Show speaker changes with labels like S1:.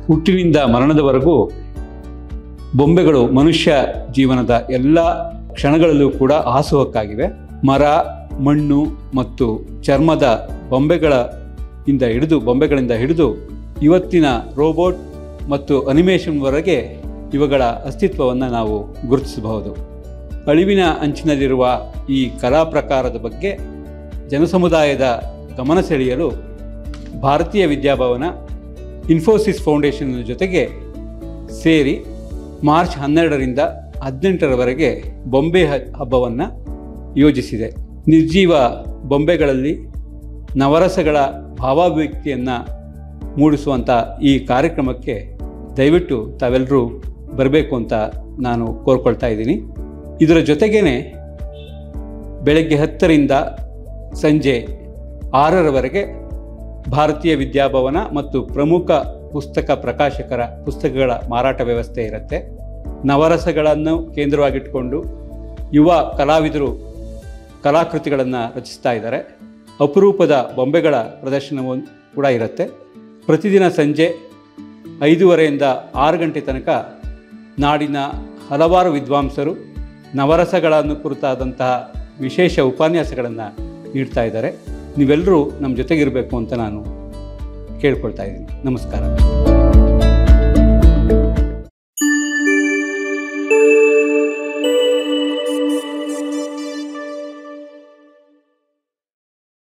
S1: ಹುಟ್ಟಿನಿಂದ ಮರಣದವರೆಗೂ ಬೊಂಬೆಗಳು ಮನುಷ್ಯ ಜೀವನದ ಎಲ್ಲ ಕ್ಷಣಗಳಲ್ಲೂ ಕೂಡ ಹಾಸುಹಕ್ಕಾಗಿವೆ ಮರ ಮಣ್ಣು ಮತ್ತು ಚರ್ಮದ ಬೊಂಬೆಗಳ ಇಂದ ಹಿಡಿದು ಬೊಂಬೆಗಳಿಂದ ಹಿಡಿದು ಇವತ್ತಿನ ರೋಬೋಟ್ ಮತ್ತು ಅನಿಮೇಷನ್ವರೆಗೆ ಇವುಗಳ ಅಸ್ತಿತ್ವವನ್ನು ನಾವು ಗುರುತಿಸಬಹುದು ಅಳಿವಿನ ಅಂಚಿನಲ್ಲಿರುವ ಈ ಕಲಾ ಪ್ರಕಾರದ ಬಗ್ಗೆ ಜನಸಮುದಾಯದ ಗಮನ ಸೆಳೆಯಲು ಭಾರತೀಯ ವಿದ್ಯಾಭವನ ಇನ್ಫೋಸಿಸ್ ಫೌಂಡೇಶನ್ ಜೊತೆಗೆ ಸೇರಿ ಮಾರ್ಚ್ ಹನ್ನೆರಡರಿಂದ ಹದಿನೆಂಟರವರೆಗೆ ಬೊಂಬೆ ಹ- ಹಬ್ಬವನ್ನು ಯೋಜಿಸಿದೆ ನಿರ್ಜೀವ ಬೊಂಬೆಗಳಲ್ಲಿ ನವರಸಗಳ ಭಾವಾಭಿವ್ಯಕ್ತಿಯನ್ನು ಮೂಡಿಸುವಂಥ ಈ ಕಾರ್ಯಕ್ರಮಕ್ಕೆ ದಯವಿಟ್ಟು ತಾವೆಲ್ಲರೂ ಬರಬೇಕು ಅಂತ ನಾನು ಕೋರ್ಕೊಳ್ತಾ ಇದ್ದೀನಿ ಇದರ ಜೊತೆಗೇ ಬೆಳಗ್ಗೆ ಹತ್ತರಿಂದ ಸಂಜೆ ಆರರವರೆಗೆ ಭಾರತೀಯ ವಿದ್ಯಾಭವನ ಮತ್ತು ಪ್ರಮುಖ ಪುಸ್ತಕ ಪ್ರಕಾಶಕರ ಪುಸ್ತಕಗಳ ಮಾರಾಟ ವ್ಯವಸ್ಥೆ ಇರುತ್ತೆ ನವರಸಗಳನ್ನು ಕೇಂದ್ರವಾಗಿಟ್ಕೊಂಡು ಯುವ ಕಲಾವಿದರು ಕಲಾಕೃತಿಗಳನ್ನು ರಚಿಸ್ತಾ ಇದ್ದಾರೆ ಅಪರೂಪದ ಬೊಂಬೆಗಳ ಪ್ರದರ್ಶನವೂ ಕೂಡ ಇರುತ್ತೆ ಪ್ರತಿದಿನ ಸಂಜೆ ಐದೂವರೆಯಿಂದ ಆರು ಗಂಟೆ ತನಕ ನಾಡಿನ ಹಲವಾರು ವಿದ್ವಾಂಸರು ನವರಸಗಳನ್ನು ಕುರಿತಾದಂತಹ ವಿಶೇಷ ಉಪನ್ಯಾಸಗಳನ್ನು ನೀಡ್ತಾ ಇದ್ದಾರೆ ನೀವೆಲ್ಲರೂ ನಮ್ಮ ಜೊತೆಗಿರಬೇಕು ಅಂತ ನಾನು ಕೇಳ್ಕೊಳ್ತಾ ಇದ್ದೀನಿ ನಮಸ್ಕಾರ